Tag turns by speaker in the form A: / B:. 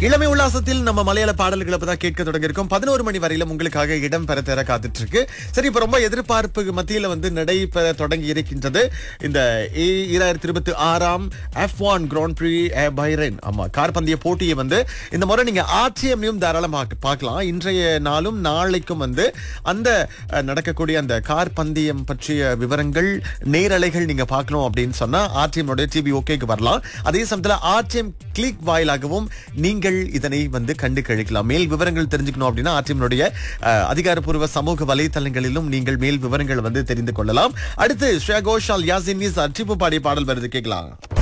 A: இளமை உல்லாசத்தில் நம்ம மலையாள பாடல்களை இப்பதான் கேட்க தொடங்கியிருக்கோம் பதினோரு மணி வரையிலும் உங்களுக்காக இடம் பெற தர காத்துட்டு இருக்கு சரி இப்ப ரொம்ப எதிர்பார்ப்பு மத்தியில வந்து நடைபெற தொடங்கி இருக்கின்றது இந்த இரண்டாயிரத்தி இருபத்தி ஆறாம் F one grand prix Bahrain ஆமா கார் பந்தய போட்டியை வந்து இந்த முறை நீங்க ஆர்டிஎம்லையும் தாராளமாக பார்க்கலாம் இன்றைய நாளும் நாளைக்கும் வந்து அந்த அஹ், நடக்கக்கூடிய அந்த கார் பந்தயம் பற்றிய விவரங்கள் நேரலைகள் நீங்க பார்க்கணும் அப்படின்னு சொன்னா ஆர்டிஎம் டிவி ஓகேக்கு வரலாம் அதே சமயத்துல ஆர்டிஎம் கிளிக் வாயிலாகவும் நீங்கள் இதனை வந்து கண்டு கழிக்கலாம் மேல் விவரங்கள் தெரிஞ்சுக்கணும் அப்படின்னா ஆர்டிஎம்னுடைய அதிகாரப்பூர்வ சமூக வலைத்தளங்களிலும் நீங்கள் மேல் விவரங்கள் வந்து தெரிந்து கொள்ளலாம் அடுத்து ஸ்ரேயா கோஷால் யாசின் அர்ச்சிப்பு பாடிய பாடல் வருது கேட்கலாம்